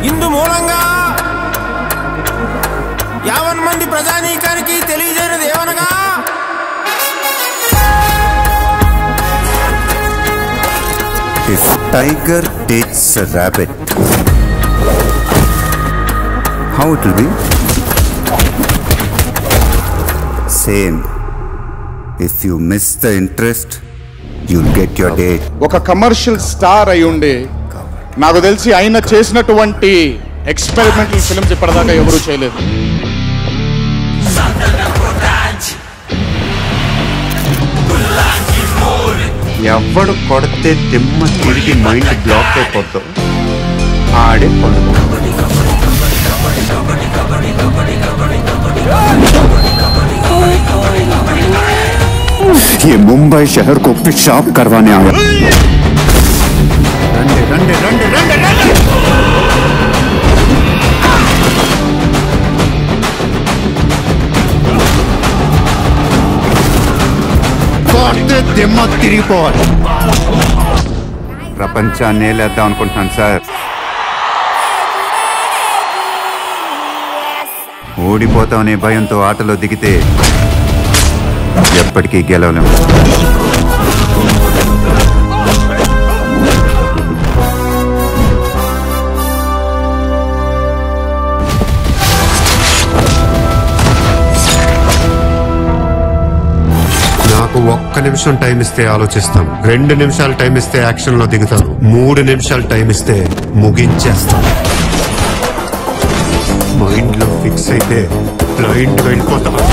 ఇందు మూలంగా యావన్ మంది ప్రజానీకానికి తెలియజేయనిది ఏమనగా If tiger takes a rabbit, how it will be? Same. If you miss the interest, you'll get your day. ఒక commercial star అయి ఉండి నాకు తెలిసి ఆయన చేసినటువంటి ఎక్స్పెరిమెంటల్ ఫిల్మ్స్ ఇప్పటిదాకా ఎవరూ చేయలేదు ఎవడు కొడితే దిమ్మ తిరిగి మైండ్ బ్లాక్ అయిపోతావు ఆడే పండుగ ये मुंबई शहर को पेशाब करवाने आया रंडे रंडे रंडे रंडे रंडे కొడితే దిమ్మ తిరిగిపోవాలి ప్రపంచాన్ని లేద్దాం అనుకుంటున్నాను సార్ ఓడిపోతామనే భయంతో ఆటలో దిగితే ఎప్పటికీ గెలవలేము నాకు ఒక్క నిమిషం టైం ఇస్తే ఆలోచిస్తాను రెండు నిమిషాలు టైం ఇస్తే యాక్షన్ లో దిగుతాను మూడు నిమిషాలు టైం ఇస్తే ముగించేస్తాను మైండ్ లో ఫిక్స్ అయితే బ్లైండ్ వెళ్ళిపోతాను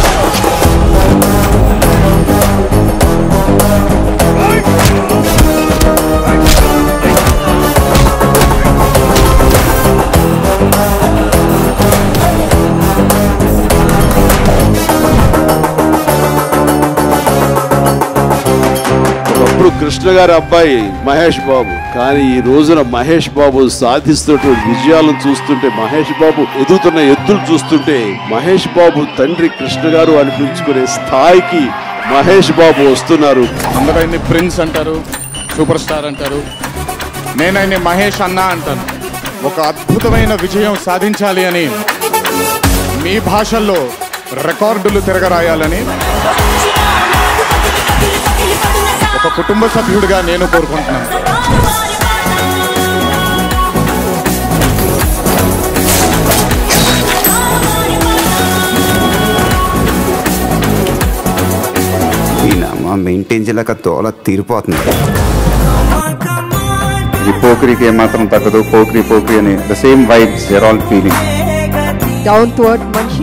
ఒకప్పుడు కృష్ణ గారి అబ్బాయి మహేష్ బాబు కానీ ఈ రోజున మహేష్ బాబు సాధిస్తున్నటువంటి విజయాలను చూస్తుంటే మహేష్ బాబు ఎదుగుతున్న ఎద్దులు చూస్తుంటే మహేష్ బాబు తండ్రి కృష్ణ గారు అనిపించుకునే స్థాయికి మహేష్ బాబు వస్తున్నారు అందరూ ఆయన్ని ప్రిన్స్ అంటారు సూపర్ స్టార్ అంటారు నేను ఆయన్ని మహేష్ అన్న అంటాను ఒక అద్భుతమైన విజయం సాధించాలి అని మీ భాషల్లో రికార్డులు తిరగరాయాలని ఒక కుటుంబ సభ్యుడిగా నేను కోరుకుంటున్నాను ఈయనమ్మ మెయింటైన్ చేయలేక తోల తీరిపోతుంది ఈ పోకిరికి ఏమాత్రం తగ్గదు పోకిరి పోకిరి అని the same vibes are all feeling down to earth మనిషి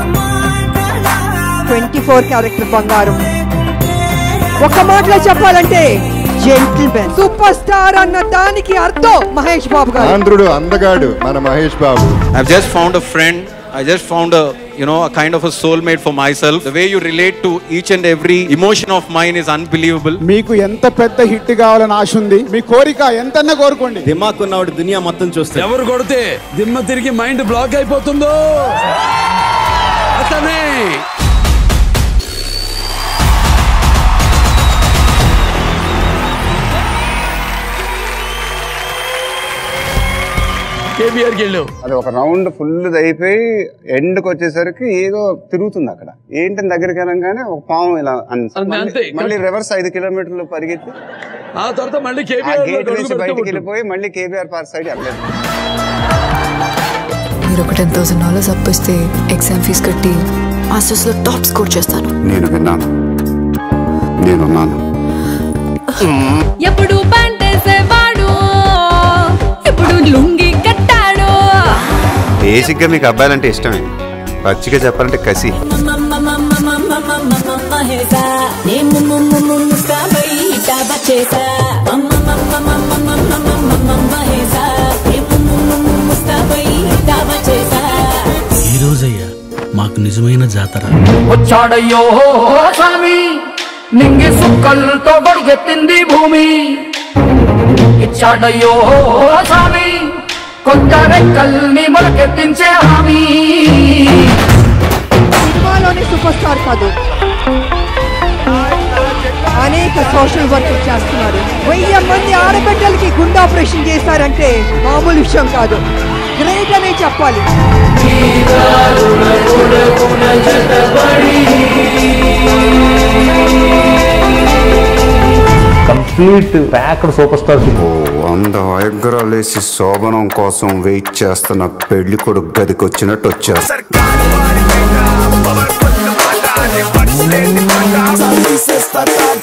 ట్వంటీ ఫోర్ క్యారెక్టర్ బంగారం ఒక మాటలో చెప్పాలంటే జెంటిల్మెన్ సూపర్ స్టార్ అన్న దానికి అర్థం మహేష్ బాబు గారు ఆంధ్రుడు అందగాడు మన మహేష్ బాబు I've just found a friend. I just found a, you know, a kind of a soulmate for myself. The way you relate to each and every emotion of mine is unbelievable. మీకు ఎంత పెద్ద hit కావాలని ఆశ ఉంది మీ కోరిక ఎంతన్నా కోరుకోండి దిమాక్ ఉన్నవాడు దునియా మొత్తం చూస్తే ఎవరు కొడితే దిమ్మ తిరిగి మైండ్ బ్లాక్ అయిపోతుందో అతనే కేబిఆర్కి వెళ్ళు అది ఒక రౌండ్ ఫుల్ అయిపోయి ఎండ్కి వచ్చేసరికి ఏదో తిరుగుతుంది అక్కడ ఏంటని దగ్గరికి వెళ్ళంగానే ఒక పాము ఇలా అన్- అంతే, మళ్ళీ- అంతే. మళ్ళీ రివర్స్ ఐదు కిలోమీటర్లు పరిగెత్తి ఆ తర్వాత మళ్ళీ ఆ కేబిఆర్ గేట్ వేసి బయటికి వెళ్ళిపోయి మళ్ళీ కేబీఆర్ పార్క్ సైడ్ వెళ్ళలేదు మీరు ఒక టెన్ థౌసండ్ డాలర్స్ అప్పిస్తే ఎగ్జామ్ ఫీజు కట్టి మాస్టర్స్లో టాప్ స్కోర్ చేస్తాను నేను విన్నాను నేనున్నాను ఎప్పుడు పంటేసేవాడు ఎప్పుడు లుంగి కట్టాడు బేసిక్గా మీకు అబ్బాయిలంటే ఇష్టమే పచ్చిగా చెప్పాలంటే కసి ఈ రోజయ్యా మాకు నిజమైన జాతర వచ్చాడయ్యో స్వామి నింగి సుక్కలతో బడిగెత్తింది భూమి ఇచ్చాడయ్యో స్వామి కొత్త రెక్కల్ని మొలకెత్తించే హామీ సినిమాలోని సూపర్ స్టార్ కాదు అనేక సోషల్ వర్క్ చేస్తున్నారు వెయ్యి మంది ఆడబిడ్డలకి గుండె ఆపరేషన్ చేశారంటే మామూలు విషయం కాదు గ్రేట్ అనే చెప్పాలి కంప్లీట్ ప్యాక్డ్ సూపర్ స్టార్ ఓ వంద వయగ్రాలేసి శోభనం కోసం వెయిట్ చేస్తున్న పెళ్లి కొడుకు గదికి వచ్చినట్టు వచ్చారు తీసేస్తా